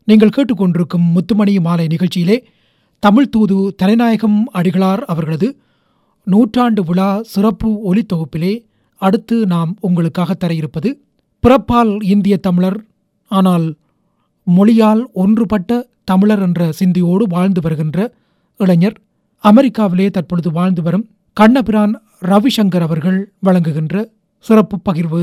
நீங்கள் கேட்டுக்கொண்டிருக்கும் முத்துமணி மாலை நிகழ்ச்சியிலே தமிழ் தூது தலைநாயகம் அடிகளார் அவர்களது நூற்றாண்டு விழா சிறப்பு ஒலித்தொகுப்பிலே அடுத்து நாம் உங்களுக்காக தர இருப்பது பிறப்பால் இந்திய தமிழர் ஆனால் மொழியால் ஒன்றுபட்ட தமிழர் என்ற சிந்தியோடு வாழ்ந்து வருகின்ற இளைஞர் அமெரிக்காவிலே தற்பொழுது வாழ்ந்து வரும் கண்ணபிரான் ரவிசங்கர் அவர்கள் வழங்குகின்ற சிறப்பு பகிர்வு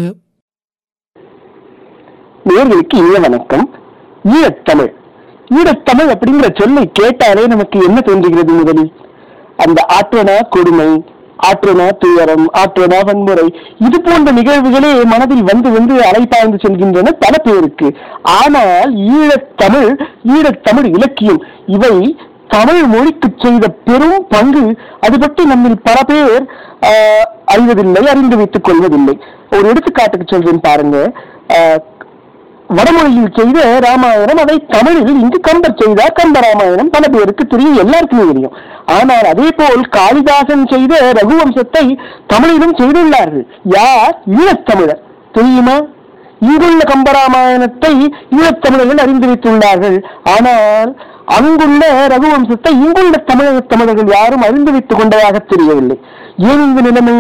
நேர்களுக்கு இனிய வணக்கம் ஈழத்தமிழ் ஈழத்தமிழ் அப்படிங்கிற சொல்லை கேட்டாலே நமக்கு என்ன தோன்றுகிறது முதலில் அந்த ஆற்றனா கொடுமை ஆற்றனா துயரம் ஆற்றனா வன்முறை இது போன்ற நிகழ்வுகளே மனதில் வந்து வந்து அலைபாய்ந்து செல்கின்றன பல பேருக்கு ஆனால் ஈழத்தமிழ் ஈழத்தமிழ் இலக்கியம் இவை தமிழ் மொழிக்கு செய்த பெரும் பங்கு அது பற்றி நம்மில் பல பேர் ஆஹ், அறிவதில்லை அறிந்து வைத்துக் கொள்வதில்லை ஒரு எடுத்துக்காட்டுக்கு சொல்றேன் பாருங்க ஆஹ், வடமொழியில் செய்த ராமாயணம் அதை தமிழில் இங்கு கம்பர் செய்தார் கம்ப ராமாயணம் பல பேருக்கு தெரியும் எல்லாருக்குமே தெரியும் ஆனால் அதே போல் காளிதாசன் செய்த ரகுவம்சத்தை தமிழிலும் செய்துள்ளார்கள் யார் ஈழத்தமிழர் தெரியுமா இங்குள்ள கம்பராமாயணத்தை ஈழத்தமிழர்கள் அறிந்து வைத்துள்ளார்கள் ஆனால் அங்குள்ள ரகுவம்சத்தை இங்குள்ள தமிழக தமிழர்கள் யாரும் அறிந்து வைத்துக் கொண்டதாக தெரியவில்லை ஏன் இந்த நிலைமை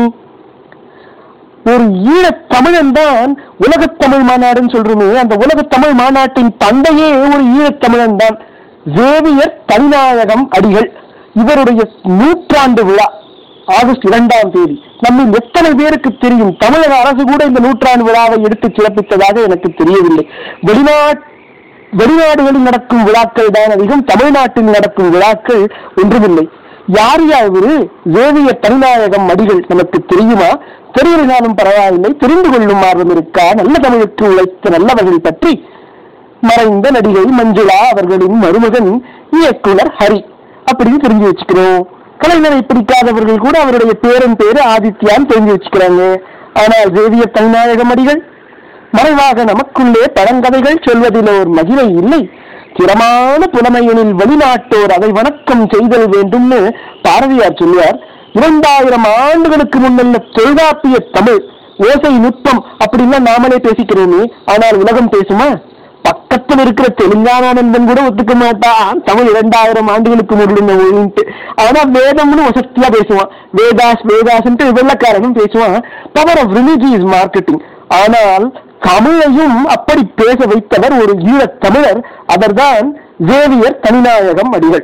ஒரு ஈழத் தமிழன் தான் உலகத் தமிழ் மாநாடுன்னு சொல்றோமே அந்த உலகத் தமிழ் மாநாட்டின் தந்தையே ஒரு ஈழத் தமிழன் தான் சேவியர் தனிநாயகம் அடிகள் இவருடைய நூற்றாண்டு விழா ஆகஸ்ட் இரண்டாம் தேதி நம்மில் எத்தனை பேருக்கு தெரியும் தமிழக அரசு கூட இந்த நூற்றாண்டு விழாவை எடுத்து சிறப்பித்ததாக எனக்கு தெரியவில்லை வெளிநாட் வெளிநாடுகளில் நடக்கும் விழாக்கள் தான் அதிகம் தமிழ்நாட்டில் நடக்கும் விழாக்கள் ஒன்றுமில்லை யார் யார் இவரு வேதிய தனிநாயகம் அடிகள் நமக்கு தெரியுமா தெரியலினாலும் பரவாயில்லை தெரிந்து கொள்ளும் ஆர்வம் இருக்கா நல்ல தமிழுக்கு உழைத்த நல்லவர்கள் பற்றி மறைந்த நடிகை மஞ்சுளா அவர்களின் மருமகன் இயக்குனர் ஹரி அப்படின்னு தெரிஞ்சு வச்சுக்கிறோம் கலைஞரை பிடிக்காதவர்கள் கூட அவருடைய பேரன் பேரு ஆதித்யான்னு தெரிஞ்சு வச்சுக்கிறாங்க ஆனால் வேதிய தனிநாயகம் அடிகள் மறைவாக நமக்குள்ளே பழங்கதைகள் சொல்வதில் ஒரு மகிமை இல்லை திறமான புலமையெனில் வெளிநாட்டோர் அதை வணக்கம் செய்தல் வேண்டும்னு பாரதியார் சொல்லுவார் இரண்டாயிரம் ஆண்டுகளுக்கு முன்னுள்ள தொல்காப்பிய தமிழ் ஓசை நுட்பம் அப்படின்னா நாமளே பேசிக்கிறோமே ஆனால் உலகம் பேசுமா பக்கத்தில் இருக்கிற தெலுங்கானா நண்பன் கூட ஒத்துக்க மாட்டான் தமிழ் இரண்டாயிரம் ஆண்டுகளுக்கு முன்னுள்ள மொழின்ட்டு ஆனா வேதம்னு வசதியா பேசுவான் வேதாஸ் வேதாஸ்ன்ட்டு வெள்ளக்காரனும் பேசுவான் பவர் ஆஃப் ரிலிஜியஸ் மார்க்கெட்டிங் ஆனால் தமிழையும் அப்படி பேச வைத்தவர் ஒரு ஈழத் தமிழர் அவர்தான் ஜேவியர் தனிநாயகம் அடிகள்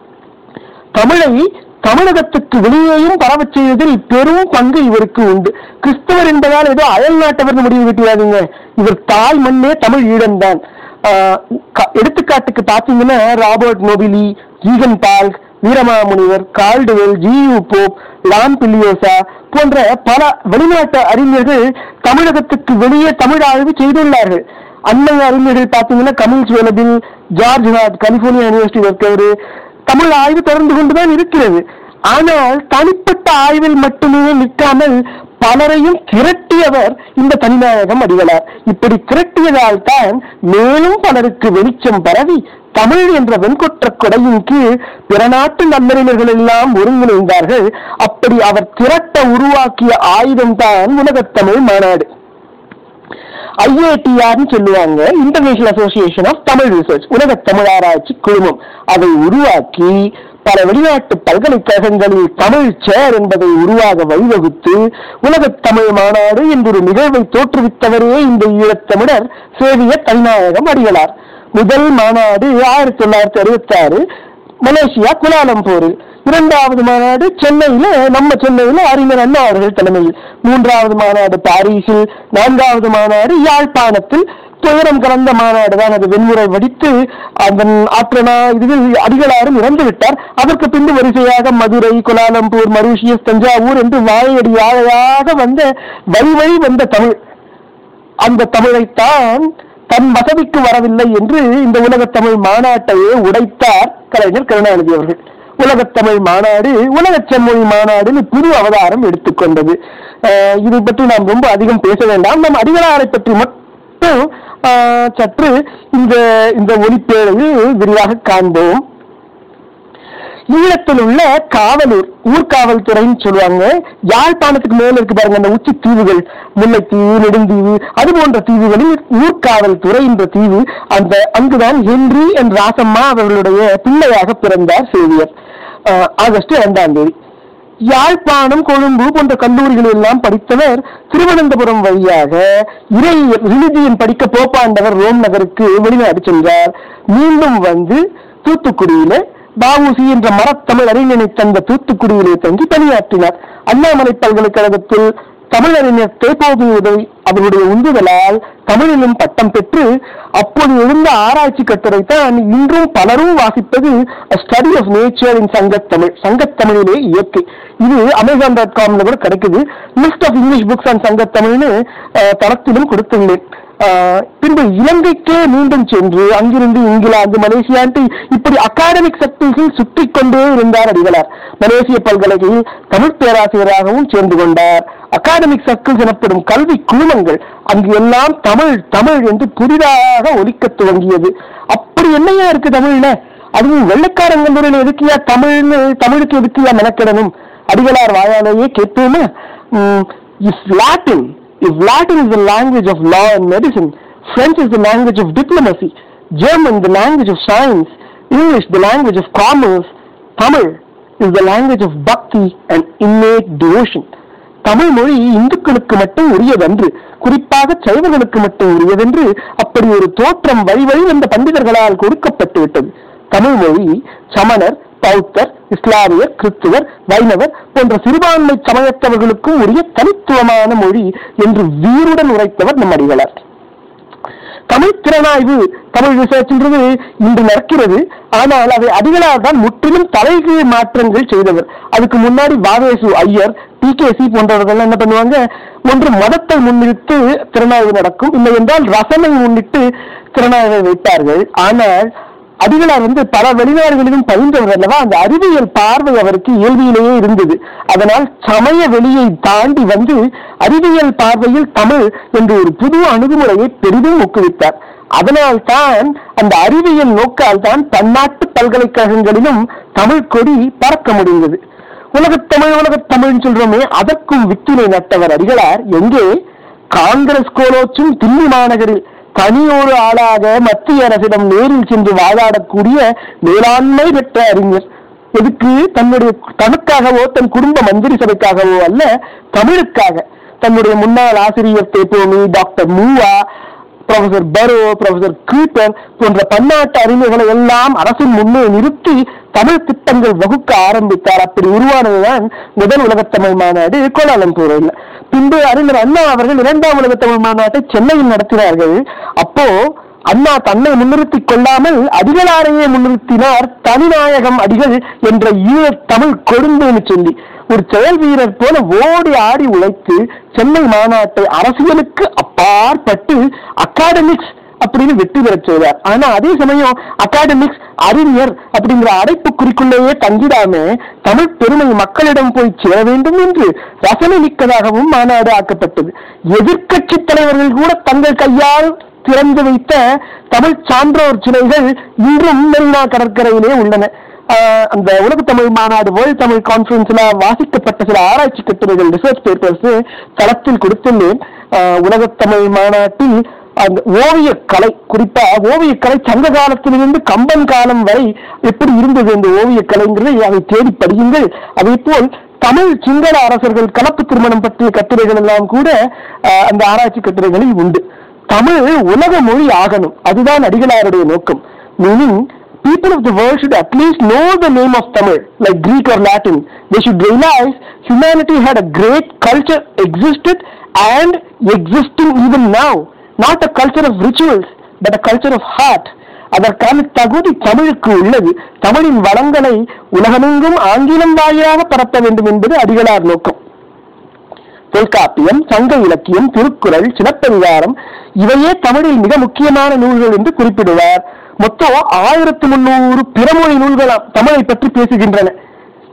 தமிழை தமிழகத்துக்கு வெளியேயும் பரவச் செய்வதில் பெரும் பங்கு இவருக்கு உண்டு கிறிஸ்தவர் என்பதால் ஏதோ அயல் நாட்டவர்னு முடிவு கட்டிடாதீங்க இவர் தாய் மண்ணே தமிழ் ஈழம்தான் ஆஹ் க- எடுத்துக்காட்டுக்கு பாத்தீங்கன்னா Robert Nobili Ziegenbalg Veeramamunivar Caldwell G U Pope லாம் பில்லியோசா போன்ற பல வெளிநாட்டு அறிஞர்கள் தமிழகத்துக்கு வெளியே தமிழ் ஆய்வு செய்துள்ளார்கள் அண்மை அறிஞர்கள் பார்த்தீங்கன்னா Kamil Zvelebil George Hart California university இருக்கவர் தமிழ் ஆய்வு தொடர்ந்து கொண்டுதான் இருக்கிறது ஆனால் தனிப்பட்ட ஆய்வில் மட்டுமே நிற்காமல் பலரையும் திரட்டியவர் இந்த தனிநாயகம் அடிகளார் இப்படி திரட்டியதால் தான் மேலும் பலருக்கு வெளிச்சம் பரவி தமிழ் என்ற வெண்கொற்ற கொடையின் கீழ் பிற நாட்டு நல்லறிஞர்கள் எல்லாம் ஒருங்கிணைந்தார்கள் அப்படி அவர் திரட்ட உருவாக்கிய ஆயுதம்தான் உலகத்தமிழ் மாநாடு ஐஏடிஆர்னு சொல்லுவாங்க international association of Tamil research உலக தமிழ் ஆராய்ச்சி குழுமம் அதை உருவாக்கி பல வெளிநாட்டு பல்கலைக்கழகங்களில் தமிழ் சேர் என்பதை உருவாக வழிவகுத்து உலகத் தமிழ் மாநாடு என்றொரு நிகழ்வை தோற்றுவித்தவரே இந்த ஈழத்தமிழர் சேவிய தனிநாயகம் அடிகளார் முதல் மாநாடு ஆயிரத்தி தொள்ளாயிரத்தி அறுபத்தி ஆறு மலேசியா குலாலம்பூரில் இரண்டாவது மாநாடு சென்னையில நம்ம சென்னையில அறிஞர் அண்ணா அவர்கள் தலைமையில் மூன்றாவது மாநாடு பாரிஸில் நான்காவது மாநாடு யாழ்ப்பாணத்தில் துயரம் கலந்த மாநாடு தான் அது வெண்முறை வடித்து அதன் ஆற்றனா இதுவில் அடிகளாரும் இறந்து விட்டார் அதற்கு பின்பு வரிசையாக மதுரை குலாலம்பூர் மருஷியஸ் தஞ்சாவூர் என்று வாழையடி வாழையாக வந்த வழி வழி வந்த தமிழ் அந்த தமிழைத்தான் தன் வசதிக்கு வரவில்லை என்று இந்த உலகத் தமிழ் மாநாட்டையே உடைத்தார் கலைஞர் கருணாநிதி அவர்கள் உலகத் தமிழ் மாநாடு உலகச் செம்மொழி மாநாடுன்னு புது அவதாரம் எடுத்துக்கொண்டது அஹ் இதை பற்றி நாம் ரொம்ப அதிகம் பேச வேண்டாம் நம் அடிகளாரை பற்றி மட்டும் அஹ், சற்று இந்த இந்த ஒளிப்பேழையில் விரிவாக காண்போம் ஈழத்தில் உள்ள காவலூர் ஊர்காவல்துறைன்னு சொல்லுவாங்க யாழ்ப்பாணத்துக்கு மேல இருக்கு பாருங்க அந்த உச்சி தீவுகள் முல்லைத்தீவு நெடுந்தீவு அது போன்ற தீவுகளில் ஊர்காவல்துறை என்ற தீவு அந்த அங்குதான் ஹென்றி என் ராசம்மா அவர்களுடைய பிள்ளையாக பிறந்தார் சேவியர் ஆஹ் ஆகஸ்ட் இரண்டாம் தேதி யாழ்ப்பாணம் கொழும்பு போன்ற கல்லூரிகள் எல்லாம் படித்தவர் திருவனந்தபுரம் வழியாக இறை ரிலிஜியன் படிக்க போப்பாண்டவர் ரோம் நகருக்கு வெளிநாடு சென்றார் மீண்டும் வந்து தூத்துக்குடியில பாவூசி என்ற மரத்தமிழ் அறிஞனை தந்த தூத்துக்குடியிலே தங்கி பணியாற்றினார் அண்ணாமலை பல்கலைக்கழகத்தில் தமிழறிஞர் தேப்போது உதவி அவருடைய உந்துதலால் தமிழிலும் பட்டம் பெற்று அப்போது எழுந்த ஆராய்ச்சி கட்டுரை தான் இன்றும் பலரும் வாசிப்பது ஸ்டடி ஆஃப் நேச்சர் இன் சங்கத்தமிழ் சங்கத்தமிழிலே இயற்கை இது அமேசான் டாட் காம்ல கூட கிடைக்குது list of English books and சங்கத்தமிழ்னு அஹ், தளத்திலும் கொடுத்துள்ளேன் ஆஹ் பின்பு இலங்கைக்கே மீண்டும் சென்று அங்கிருந்து இங்கிலாந்து மலேசியான்ட்டு இப்படி அகாடமிக் சர்க்கிள்ஸில் சுற்றி கொண்டே இருந்தார் அடிகளார் மலேசிய பல்கலைக்கழகில் தமிழ் பேராசிரியராகவும் சேர்ந்து கொண்டார் அகாடமிக் சர்க்கிள்ஸ் எனப்படும் கல்வி குழுமங்கள் அங்கு எல்லாம் தமிழ் தமிழ் என்று புதிதாக ஒலிக்கத் துவங்கியது அப்படி என்னையா இருக்கு தமிழ்ல அதுவும் வெள்ளைக்காரங்களுடைய எதுக்கியா தமிழ்னு தமிழுக்கு எதுக்கியா மெனக்கிடணும் அடிகளார் வாயாலேயே கேட்போமா is Latin If Latin is the language of law and medicine, French is the language of diplomacy, German the language of science, English the language of commerce, Tamil is the language of bhakti and innate devotion. Tamil மொழி இந்துக்களுக்கு மட்டும் உரியதன்று குறிப்பாக சைவர்களுக்கு மட்டும் உரியதென்று அப்படி ஒரு தோற்றம் வழி வழி வந்த பண்டிதர்களால் கொடுக்கப்பட்டு விட்டது தமிழ் மொழி சமணர் பௌத்தர் இஸ்லாமியர் கிறிஸ்துவர் வைணவர் போன்ற சிறுபான்மை சமயத்தவர்களுக்கும் உரிய தனித்துவமான மொழி என்று வீருடன் உரைத்தவர் நம் அடிகளார் தமிழ் திறனாய்வு தமிழ் ரிசர்ச்ன்றது இன்று நடக்கிறது ஆனால் அதை அடிகளார் தான் முற்றிலும் தலைகீழ் மாற்றங்கள் செய்தவர் அதுக்கு முன்னாடி பாவேசு ஐயர் டி கே சி போன்றவர்கள் என்ன பண்ணுவாங்க ஒன்று மதத்தை முன்னிட்டு திறனாய்வு நடக்கும் இல்லை என்றால் ரசனை முன்னிட்டு திறனாய்வை வைத்தார்கள் ஆனால் அடிகளார் வந்து பல வெளிநாடுகளிலும் பயின்றவர் அல்லவா அந்த அறிவியல் பார்வை அவருக்கு இயல்பியிலேயே இருந்தது அதனால் சமய வெளியை தாண்டி வந்து அறிவியல் பார்வையில் தமிழ் என்ற ஒரு புது அணுகுமுறையை பெரிதும் ஊக்குவித்தார் அதனால் தான் அந்த அறிவியல் நோக்கால் தான் பன்னாட்டு பல்கலைக்கழகங்களிலும் தமிழ் கொடி பறக்க முடிந்தது உலகத்தமிழ் உலகத்தமிழ்னு சொல்றோமே அதற்கும் வித்தினை நட்டவர் அடிகளார் எங்கே காங்கிரஸ் கோலோச்சும் தில்லி மாநகரில் தனியொரு ஆளாக மத்திய அரசிடம் நேரில் சென்று வாதாடக்கூடிய மேலாண்மை பெற்ற அறிஞர் எதுக்கு தன்னுடைய தனக்காகவோ தன் குடும்ப மந்திரி சபைக்காகவோ அல்ல தமிழுக்காக தன்னுடைய முன்னாள் ஆசிரியர் தேப்போமி டாக்டர் மூவா ப்ரொஃபசர் பரோ ப்ரொஃபசர் கீப்பர் போன்ற பன்னாட்டு அறிஞர்களை எல்லாம் அரசின் முன்னே நிறுத்தி தமிழ் திட்டங்கள் வகுக்க ஆரம்பித்தார் அப்படி உருவானதுதான் முதல் உலகத்தமிழ் மாநாடு கோலாலம்பூரில் பின்பு அறிஞர் அண்ணா அவர்கள் இரண்டாம் உலகத்தமிழ் மாநாட்டை சென்னையில் நடத்தினார்கள் அப்போ அண்ணா தன்னை முன்னிறுத்திக் கொள்ளாமல் அடிகளாரையே முன்னிறுத்தினார் தனிநாயகம் அடிகள் என்ற ஈழத் தமிழ் கொடும்புன்னு சொல்லி ஒரு செயல் வீரர் போல ஓடி ஆடி உழைத்து சென்னை மாநாட்டை அரசியலுக்கு அப்பாற்பட்டு அகாடமிக்ஸ் அப்படின்னு வெற்றி பெறச் செய்தார் ஆனா அதே சமயம் அகாடமிக்ஸ் அறிஞர் அப்படிங்கிற அடைப்புக்குறிக்குள்ளேயே தங்கிடாம தமிழ் பெருமை மக்களிடம் போய் சேர வேண்டும் என்று ரசனை மிக்கதாகவும் மாநாடு ஆக்கப்பட்டது எதிர்க்கட்சி தலைவர்கள் கூட தங்கள் கையால் திறந்து வைத்த தமிழ் சான்றோர் சிலைகள் இன்றும் மெரினா கடற்கரையிலே உள்ளன ஆஹ் அந்த உலக தமிழ் மாநாடு வேர்ல்ட் தமிழ் கான்ஃபரன்ஸ்ல வாசிக்கப்பட்ட சில ஆராய்ச்சி கட்டுரைகள் ரிசர்ச் பேப்பர்ஸ் தளத்தில் கொடுத்துள்ளேன் ஆஹ் உலகத் தமிழ் மாநாட்டில் அந்த ஓவியக் கலை குறிப்பா ஓவியக் கலை சங்க காலத்திலிருந்து கம்பன் காலம் வரை எப்படி இருந்தது இந்த ஓவியக் கலைங்கிறதை அதை தேடி படியுங்கள் அதே போல் தமிழ் சிங்கள அரசர்கள் கலப்பு திருமணம் பற்றிய கட்டுரைகள் எல்லாம் கூட ஆஹ் அந்த ஆராய்ச்சி கட்டுரைகளில் உண்டு தமிழ் உலக மொழி ஆகணும் அதுதான் அடிகளாருடைய நோக்கம் meaning people of the world should at least know the name of Tamil, like Greek or Latin. They should realize humanity had a great culture existed and existing even now. Not a culture of rituals, but a culture of heart. அதற்கான தகுதி தமிழுக்கு உள்ளது தமிழின் வளங்களை உலகமெங்கும் ஆங்கிலம் வாயிலாக பரப்ப வேண்டும் என்பது அடிகளார் நோக்கம் தொல்காப்பியம் சங்க இலக்கியம் திருக்குறள் சிலப்பதிகாரம் இவையே தமிழில் மிக முக்கியமான நூல்கள் என்று குறிப்பிடுவார் மொத்தம் ஆயிரத்து முன்னூறு பிறமொழி நூல்களாம் தமிழை பற்றி பேசுகின்றன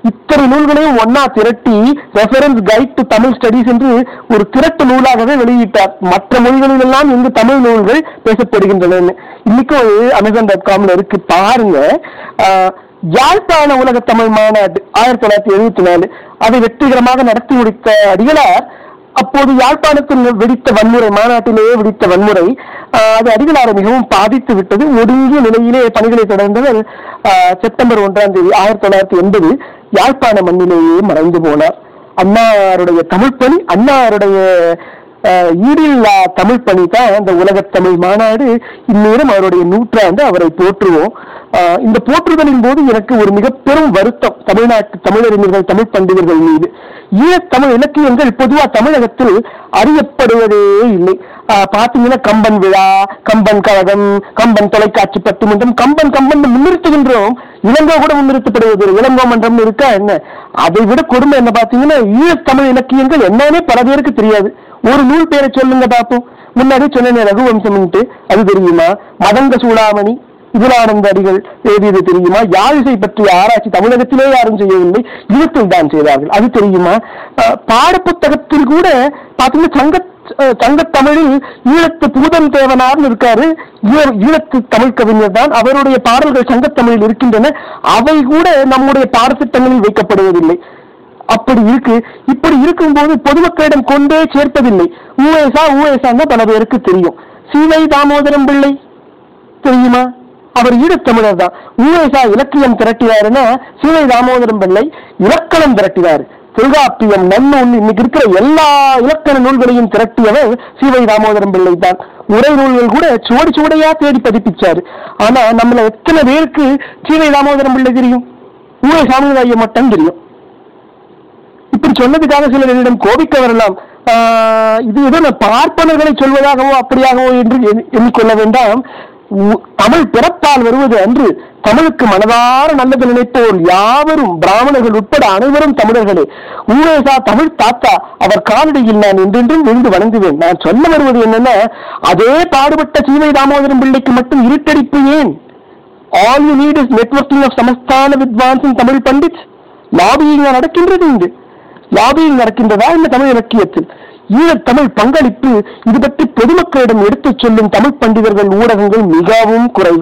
இத்தனை நூல்களையும் ஒன்னா திரட்டி reference guide to Tamil studies என்று ஒரு திரட்டு நூலாகவே வெளியிட்டார் மற்ற மொழிகளிலெல்லாம் எங்கு தமிழ் நூல்கள் பேசப்படுகின்றன இன்னைக்கும் அமேசான் டாட் காம்ல இருக்கு பாருங்க ஆஹ், யாழ்ப்பாண உலக தமிழ் மாநாடு ஆயிரத்தி தொள்ளாயிரத்தி எழுபத்தி நாலு அதை வெற்றிகரமாக நடத்தி முடித்த அடிகளார் அப்போது யாழ்ப்பாணத்தில் வெடித்த வன்முறை மாநாட்டிலேயே வெடித்த வன்முறை ஆஹ், அது அடிகளாரை மிகவும் பாதித்து விட்டது ஒடுங்கிய நிலையிலே பணிகளை தொடர்ந்தவர் ஆஹ், செப்டம்பர் ஒன்றாம் தேதி ஆயிரத்தி தொள்ளாயிரத்தி எண்பது யாழ்ப்பாண மண்ணிலேயே மறைந்து போனார் அண்ணாருடைய தமிழ் பணி அண்ணாருடைய ஆஹ், ஈடில்லா தமிழ் பணி தான் இந்த உலகத் தமிழ் மாநாடு இந்நேரம் அவருடைய நூற்றாண்டு அவரை போற்றுவோம் ஆஹ், இந்த போற்றுதலின் போது எனக்கு ஒரு மிக பெரும் வருத்தம் தமிழ்நாட்டு தமிழறிஞர்கள் தமிழ் பண்டிதர்கள் மீது ஈழத்தமிழ் இலக்கியங்கள் பொதுவா தமிழகத்தில் அறியப்படுவதே இல்லை ஆஹ், பாத்தீங்கன்னா கம்பன் விழா கம்பன் கழகம் கம்பன் தொலைக்காட்சி பட்டிமன்றம் கம்பன் கம்பன் முன்னிறுத்துகின்றோம் இளங்கோ கூட முன்னிறுத்தப்படுவது இளங்கோ மன்றம் இருக்கா என்ன அதை விட கொடுமை என்ன பாத்தீங்கன்னா ஈழத்தமிழ் இலக்கியங்கள் என்னன்னே பல பேருக்கு தெரியாது ஒரு நூல் பேரை சொல்லுங்க பாப்போம் முன்னாடி சொன்னேன் ரகுவம்சம்ட்டு அது தெரியுமா மதங்க சூடாமணி விபுலானந்த அடிகள் எழுதியது தெரியுமா யாழிசை பற்றிய ஆராய்ச்சி தமிழகத்திலே யாரும் செய்யவில்லை ஈழத்தில் தான் செய்தார்கள் அது தெரியுமா அஹ், பாடப்புத்தகத்தில் கூட பாத்தீங்கன்னா சங்க அஹ், சங்கத் தமிழில் ஈழத்து பூதன் தேவனார்னு இருக்காரு ஈழ- ஈழத்து தமிழ் கவிஞர் தான் அவருடைய பாடல்கள் சங்கத் தமிழில் இருக்கின்றன அவை கூட நம்முடைய பாடத்திட்டங்களில் வைக்கப்படுவதில்லை அப்படி இருக்கு இப்படி இருக்கும்போது பொதுமக்களிடம் கொண்டே சேர்ப்பதில்லை ஊஎஸ்ஆ ஊஎஸ்ஆ பல பேருக்கு தெரியும் சீவை தாமோதரம் பிள்ளை தெரியுமா அவர் ஈழத்தமிழர் தான் ஊஎஸ்ஆ இலக்கியம் திரட்டினாருன்னா சீவை தாமோதரம் பிள்ளை இலக்கணம் திரட்டினார் தொல்காப்பியம் நன்னூல் இன்னைக்கு இருக்கிற எல்லா இலக்கண நூல்களையும் திரட்டியவர் சீவை தாமோதரம் பிள்ளை தான் உரை நூல்கள் கூட சுவடி சுவடையா தேடி பதிப்பிச்சாரு ஆனா நம்மள எத்தனை பேருக்கு சீவை தாமோதரம் பிள்ளை தெரியும் ஊழ சாமிதாயம் மட்டும் தெரியும் இப்படி சொன்னதுக்காக சிலர் என்னிடம் கோபிக்க வரலாம் ஆஹ் இது ஏதோ நான் பார்ப்பனர்களை சொல்வதாகவோ அப்படியாகவோ என்று எண்ணி- எண்ணிக்கொள்ள வேண்டாம் உ- தமிழ் பிறப்பால் வருவது அன்று தமிழுக்கு மனதார நல்லது நினைப்போர் யாவரும் பிராமணர்கள் உட்பட அனைவரும் தமிழர்களே ஊரேசா தமிழ் தாத்தா அவர் காலடியில் நான் என்றென்றும் விழுந்து வணங்குவேன் நான் சொல்ல வருவது என்னன்னா அதே பாடுபட்ட சீவை தாமோதரம் பிள்ளைக்கு மட்டும் இருட்டடிப்பு ஏன் all you need is networking of சமஸ்தான வித்வான்ஸ் இன் தமிழ் பண்டிட் லாபியிங் நடக்கின்றது இங்கு லாபியிங் நடக்கின்றதா இந்த தமிழ் இலக்கியத்தில் ஈழத் தமிழ் பங்களிப்பு இது பற்றி பொதுமக்களிடம் எடுத்துச் சொல்லும் தமிழ் பண்டிதர்கள் ஊடகங்கள் மிகவும் குறைவு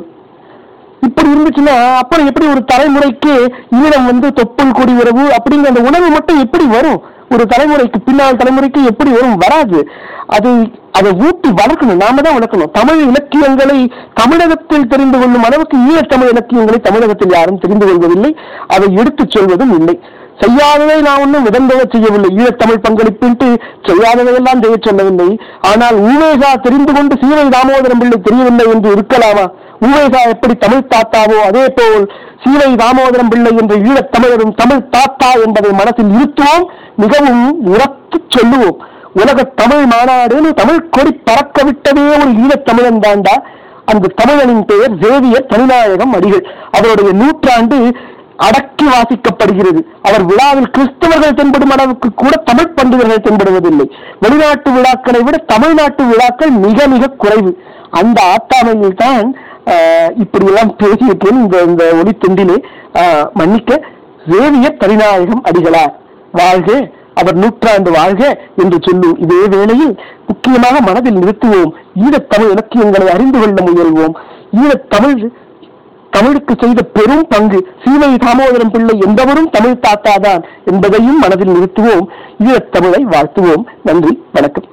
இப்படி இருந்துச்சுன்னா அப்புறம் எப்படி ஒரு தலைமுறைக்கு ஈழம் வந்து தொப்புள் கொடி உறவு அப்படிங்கிற அந்த உணவு மட்டும் எப்படி வரும் ஒரு தலைமுறைக்கு பின்னால் தலைமுறைக்கு எப்படி வரும் வராது அது அதை ஊட்டி வளர்க்கணும் நாம தான் வளர்க்கணும் தமிழ் இலக்கியங்களை தமிழகத்தில் தெரிந்து கொள்ளும் அளவுக்கு ஈழத்தமிழ் இலக்கியங்களை தமிழகத்தில் யாரும் தெரிந்து கொள்வதில்லை அதை எடுத்துச் சொல்வதும் இல்லை செய்யாததை நான் ஒன்றும் விதந்தவ செய்யவில்லை ஈழத்தமிழ் பங்களிப்பிட்டு செய்யாததையெல்லாம் செய்ய சொல்லவில்லை ஆனால் ஊவேசா தெரிந்து கொண்டு சீவை தாமோதரம் பிள்ளை தெரியவில்லை என்று இருக்கலாமா ஊவேசா எப்படி தமிழ் தாத்தாவோ அதே போல் சீவை தாமோதரம் பிள்ளை என்ற ஈழத் தமிழரும் தமிழ் தாத்தா என்பதை மனதில் இருத்துவோம் மிகவும் உரத்து சொல்லுவோம் உலக தமிழ் மாநாடுன்னு தமிழ் கொடி பறக்க விட்டதே ஒரு ஈழத் தமிழன் தாண்டா அந்த தமிழனின் பெயர் சேவியர் தனிநாயகம் அடிகள் அவருடைய நூற்றாண்டு அடக்கி வாசிக்கப்படுகிறது அவர் விழாவில் கிறிஸ்தவர்கள் தென்படும் அளவுக்கு கூட தமிழ் பண்டிதர்கள் தென்படுவதில்லை வெளிநாட்டு விழாக்களை விட தமிழ்நாட்டு விழாக்கள் மிக மிக குறைவு அந்த ஆத்தாமையில் தான் இப்படி எல்லாம் பேசியிருக்கேன் இந்த இந்த ஒளி துண்டிலே ஆஹ், மன்னிக்க சேவியர் தனிநாயகம் அடிகளார் வாழ்க அவர் நூற்றாண்டு வாழ்க என்று சொல்லும் இதே வேளையில் முக்கியமாக மனதில் நிறுத்துவோம் ஈழத் தமிழ் இலக்கியங்களை அறிந்து கொள்ள முயல்வோம் ஈழத் தமிழ் தமிழுக்கு செய்த பெரும் பங்கு சீவை தாமோதரம் பிள்ளை என்பவரும் தமிழ் தாத்தாதான் என்பதையும் மனதில் நிறுத்துவோம் ஈழத் தமிழை வாழ்த்துவோம் நன்றி வணக்கம்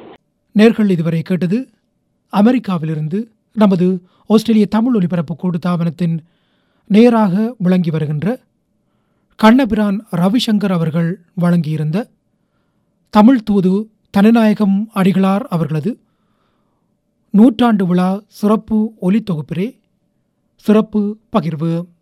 நேர்கள் இதுவரை கேட்டது அமெரிக்காவிலிருந்து நமது ஆஸ்திரேலிய தமிழ் ஒலிபரப்பு கூட்டுத்தாபனத்தின் நேராக விளங்கி வருகின்ற கண்ணபிரான் ரவிசங்கர் அவர்கள் வழங்கியிருந்த தமிழ் தூது தனநாயகம் அடிகளார் அவர்களது நூற்றாண்டு விழா சிறப்பு ஒலித்தொகுப்பிலே சிறப்பு பகிர்வு